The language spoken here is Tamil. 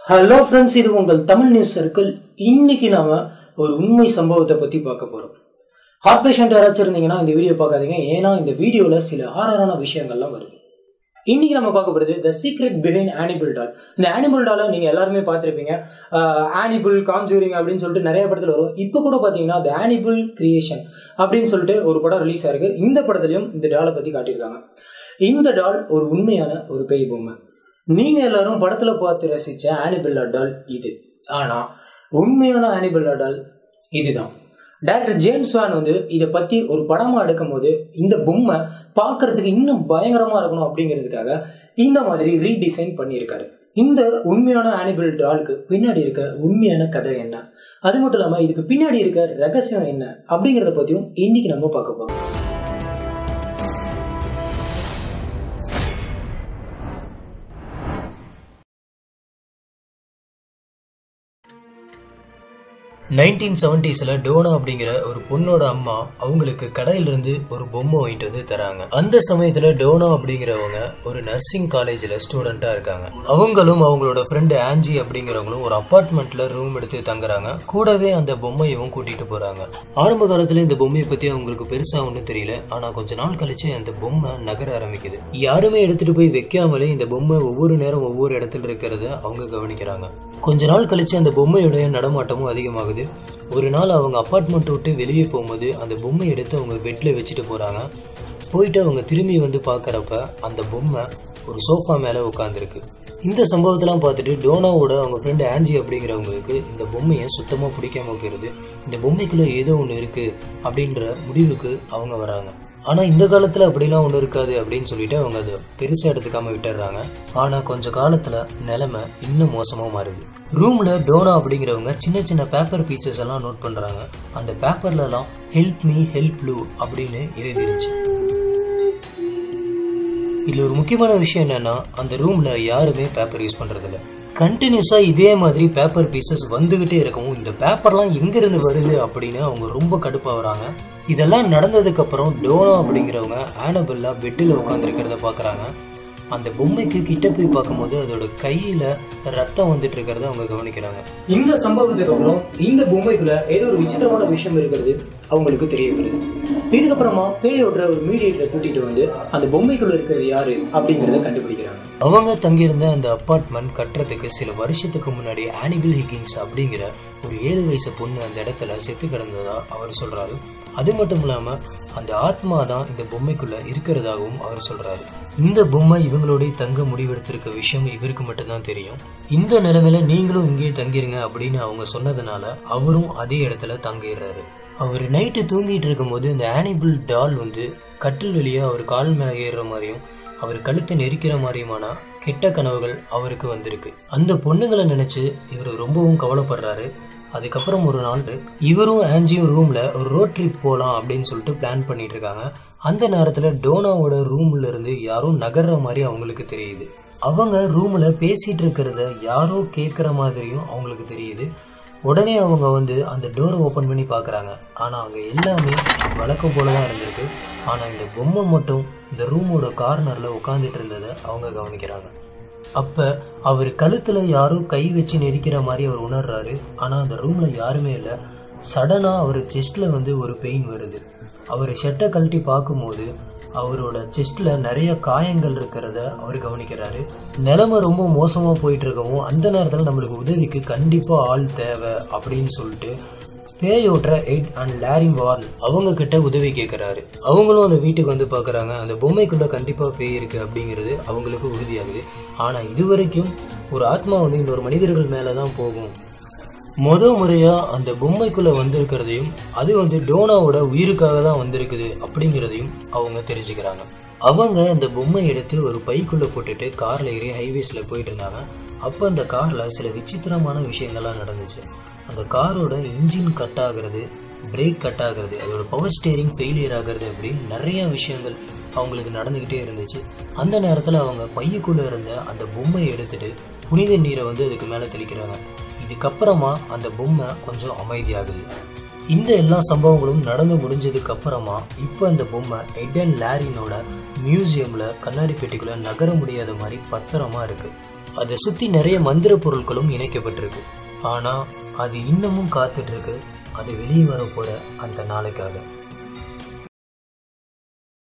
ஹலோ ஃப்ரெண்ட்ஸ் இது உங்கள் தமிழ் நியூஸ் சர்க்கிள் இன்னைக்கு நாம ஒரு உண்மை சம்பவத்தை பத்தி பார்க்க போறோம் ஹார்ட் பேஷண்ட் யாராச்சும் இருந்தீங்கன்னா இந்த வீடியோ பார்க்காதீங்க ஏன்னா இந்த வீடியோல சில ஆறாரான விஷயங்கள்லாம் வருது இன்னைக்கு நம்ம பார்க்க போறது த சீக்ரெட் பிஹைண்ட் ஆனிபிள் டால் இந்த ஆனிபிள் டாலை நீங்க எல்லாருமே பார்த்துருப்பீங்க ஆனிபிள் காம்ஜூரிங் அப்படின்னு சொல்லிட்டு நிறைய படத்துல வரும் இப்போ கூட பாத்தீங்கன்னா த ஆனிபிள் கிரியேஷன் அப்படின்னு சொல்லிட்டு ஒரு படம் ரிலீஸ் ஆயிருக்கு இந்த படத்துலயும் இந்த டாலை பத்தி காட்டியிருக்காங்க இந்த டால் ஒரு உண்மையான ஒரு பேய் பொம்மை நீங்க எல்லாரும் படத்துல பார்த்து ரசிச்ச ஆனிபிள் டால் இது ஆனா உண்மையான ஆனிபிள் டால் இதுதான் டைரக்டர் ஜேம்ஸ் வான் வந்து இதை பத்தி ஒரு படமா எடுக்கும் போது இந்த பொம்மை பார்க்கறதுக்கு இன்னும் பயங்கரமா இருக்கணும் அப்படிங்கிறதுக்காக இந்த மாதிரி ரீடிசைன் பண்ணியிருக்காரு இந்த உண்மையான ஆனிபிள் டாலுக்கு பின்னாடி இருக்க உண்மையான கதை என்ன அது மட்டும் இல்லாம இதுக்கு பின்னாடி இருக்க ரகசியம் என்ன அப்படிங்கிறத பத்தியும் இன்னைக்கு நம்ம பார்க்க போறோம் நைன்டீன் செவன்டிஸ்ல டோனா அப்படிங்கிற ஒரு பொண்ணோட அம்மா அவங்களுக்கு கடையிலிருந்து ஒரு பொம்மை வாங்கிட்டு வந்து தராங்க அந்த சமயத்துல டோனா அப்படிங்கிறவங்க ஒரு நர்சிங் காலேஜ்ல ஸ்டூடெண்டா இருக்காங்க அவங்களும் அவங்களோட ஃப்ரெண்டு ஆன்ஜி அப்படிங்கிறவங்களும் ஒரு அபார்ட்மெண்ட்ல ரூம் எடுத்து தங்குறாங்க கூடவே அந்த பொம்மையவும் கூட்டிட்டு போறாங்க ஆரம்ப காலத்துல இந்த பொம்மையை பத்தி அவங்களுக்கு பெருசா ஒன்றும் தெரியல ஆனா கொஞ்ச நாள் கழிச்சு அந்த பொம்மை நகர ஆரம்பிக்குது யாருமே எடுத்துட்டு போய் வைக்காமலே இந்த பொம்மை ஒவ்வொரு நேரம் ஒவ்வொரு இடத்துல இருக்கிறத அவங்க கவனிக்கிறாங்க கொஞ்ச நாள் கழிச்சு அந்த பொம்மையுடைய நடமாட்டமும் அதிகமாகுது ஒரு நாள் அவங்க அப்பார்ட்மெண்ட் விட்டு வெளியே போகும்போது அந்த பொம்மை எடுத்து அவங்க பெட்ல வச்சுட்டு போறாங்க போயிட்டு அவங்க திரும்பி வந்து பார்க்கறப்ப அந்த பொம்மை ஒரு சோஃபா மேல உட்காந்துருக்கு இந்த சம்பவத்தெல்லாம் பார்த்துட்டு டோனாவோட அவங்க ஃப்ரெண்டு ஆன்ஜி அப்படிங்கிறவங்களுக்கு இந்த பொம்மையை சுத்தமா பிடிக்காம போயிருது இந்த பொம்மைக்குள்ள ஏதோ ஒன்று இருக்கு அப்படின்ற முடிவுக்கு அவங்க வராங்க ஆனா இந்த காலத்துல அப்படிலாம் ஒண்ணு இருக்காது அப்படின்னு சொல்லிட்டு அவங்க அதை பெருசா எடுத்துக்காம விட்டுறாங்க ஆனா கொஞ்ச காலத்துல நிலைமை இன்னும் மோசமா மாறுது ரூம்ல டோனா அப்படிங்கிறவங்க சின்ன சின்ன பேப்பர் பீசஸ் எல்லாம் நோட் பண்றாங்க அந்த பேப்பர்ல எல்லாம் ஹெல்ப் மீ ஹெல்ப் லூ அப்படின்னு எழுதிருச்சு இதுல ஒரு முக்கியமான விஷயம் என்னன்னா அந்த ரூம்ல யாருமே பேப்பர் யூஸ் பண்றது இல்ல கண்டினியூஸா இதே மாதிரி பேப்பர் பீசஸ் வந்துகிட்டே இருக்கவும் இந்த பேப்பர்லாம் எங்க இருந்து வருது அப்படின்னு அவங்க ரொம்ப கடுப்பாகிறாங்க இதெல்லாம் நடந்ததுக்கு அப்புறம் டோனா அப்படிங்கிறவங்க ஆனபெல்லா பெட்டில் உட்காந்துருக்கிறத பாக்குறாங்க அந்த பொம்மைக்கு கிட்ட போய் பார்க்கும்போது அதோட கையில ரத்தம் வந்துட்டு இருக்கிறத அவங்க கவனிக்கிறாங்க இந்த சம்பவத்துக்கு அப்புறம் இந்த பொம்மைக்குள்ள ஏதோ ஒரு விசித்திரமான விஷயம் இருக்கிறது அவங்களுக்கு தெரிய வருது இதுக்கப்புறமா பேயோட ஒரு மீடியேட்டரை கூட்டிட்டு வந்து அந்த பொம்மைக்குள்ள இருக்கிறது யாரு அப்படிங்கறத கண்டுபிடிக்கிறாங்க அவங்க தங்கியிருந்த அந்த அப்பார்ட்மெண்ட் கட்டுறதுக்கு சில வருஷத்துக்கு முன்னாடி ஆனிபிள் ஹிகின்ஸ் அப்படிங்கிற ஒரு ஏழு வயசு பொண்ணு அந்த இடத்துல செத்து கிடந்ததா அவர் சொல்றாரு அது மட்டும் இல்லாம அந்த ஆத்மா தான் இந்த பொம்மைக்குள்ள இருக்கிறதாகவும் அவர் சொல்றாரு இந்த பொம்மை இவங்களோட தங்க முடிவெடுத்திருக்க விஷயம் இவருக்கு மட்டும்தான் தெரியும் இந்த நிலைமையில நீங்களும் இங்கேயே தங்கிருங்க அப்படின்னு அவங்க சொன்னதுனால அவரும் அதே இடத்துல தங்கிடுறாரு அவர் நைட்டு தூங்கிட்டு இருக்கும்போது இந்த ஆனிபிள் டால் வந்து கட்டில் வெளியே அவர் கால் மேலே ஏறுற மாதிரியும் அவர் கழுத்தை நெரிக்கிற மாதிரியுமான கெட்ட கனவுகள் அவருக்கு வந்திருக்கு அந்த பொண்ணுங்களை நினைச்சு இவர் ரொம்பவும் கவலைப்படுறாரு அதுக்கப்புறம் ஒரு நாள் இவரும் ஆன்ஜியும் ரூம்ல ஒரு ரோட் ட்ரிப் போகலாம் அப்படின்னு சொல்லிட்டு பிளான் பண்ணிட்டு இருக்காங்க அந்த நேரத்துல டோனாவோட ரூம்ல இருந்து யாரோ நகர்ற மாதிரி அவங்களுக்கு தெரியுது அவங்க ரூம்ல பேசிட்டு இருக்கிறத யாரோ கேட்குற மாதிரியும் அவங்களுக்கு தெரியுது உடனே அவங்க வந்து அந்த டோரை ஓப்பன் பண்ணி பார்க்குறாங்க ஆனால் அங்கே எல்லாமே வழக்கம் போல தான் இருந்திருக்கு ஆனால் இந்த பொம்மை மட்டும் இந்த ரூமோட கார்னரில் உட்காந்துட்டு இருந்ததை அவங்க கவனிக்கிறாங்க அப்போ அவர் கழுத்தில் யாரோ கை வச்சு நெரிக்கிற மாதிரி அவர் உணர்றாரு ஆனால் அந்த ரூமில் யாருமே இல்லை சடனாக அவர் செஸ்ட்டில் வந்து ஒரு பெயின் வருது அவர் ஷெட்டை கழட்டி பார்க்கும்போது அவரோட செஸ்ட்ல நிறைய காயங்கள் இருக்கிறத அவர் கவனிக்கிறாரு நிலைமை ரொம்ப மோசமா போயிட்டு இருக்கவும் அந்த நேரத்தில் நம்மளுக்கு உதவிக்கு கண்டிப்பா ஆள் தேவை அப்படின்னு சொல்லிட்டு பேயோட்ற எட் அண்ட் லாரி வார்ன் அவங்க கிட்ட உதவி கேட்குறாரு அவங்களும் அந்த வீட்டுக்கு வந்து பார்க்குறாங்க அந்த பொம்மைக்குள்ள கண்டிப்பாக பேய் இருக்கு அப்படிங்கிறது அவங்களுக்கு உறுதியாகுது ஆனால் இதுவரைக்கும் ஒரு ஆத்மா வந்து இன்னொரு மனிதர்கள் மேலே தான் போகும் முத முறையா அந்த பொம்மைக்குள்ள வந்திருக்கிறதையும் அது வந்து டோனாவோட உயிருக்காக தான் வந்திருக்குது அப்படிங்கிறதையும் அவங்க தெரிஞ்சுக்கிறாங்க அவங்க அந்த பொம்மை எடுத்து ஒரு பைக்குள்ள போட்டுட்டு கார்ல ஏறி ஹைவேஸ்ல போயிட்டு இருந்தாங்க அப்போ அந்த கார்ல சில விசித்திரமான விஷயங்கள்லாம் நடந்துச்சு அந்த காரோட இன்ஜின் கட் ஆகுறது பிரேக் கட் ஆகுறது அதோட பவர் ஸ்டேரிங் ஃபெயிலியர் ஆகுறது அப்படி நிறைய விஷயங்கள் அவங்களுக்கு நடந்துக்கிட்டே இருந்துச்சு அந்த நேரத்தில் அவங்க பையுக்குள்ள இருந்த அந்த பொம்மையை எடுத்துட்டு புனித நீரை வந்து அதுக்கு மேலே தெளிக்கிறாங்க இதுக்கப்புறமா அந்த பொம்மை கொஞ்சம் அமைதியாகுது இந்த எல்லா சம்பவங்களும் நடந்து முடிஞ்சதுக்கு அப்புறமா இப்போ அந்த பொம்மை எட் அண்ட் லாரினோட மியூசியம்ல கண்ணாடி பெட்டிக்குள்ள நகர முடியாத மாதிரி பத்திரமா இருக்கு அதை சுத்தி நிறைய மந்திர பொருட்களும் இணைக்கப்பட்டிருக்கு ஆனா அது இன்னமும் காத்துட்டு இருக்கு அது வெளியே வர போற அந்த நாளைக்காக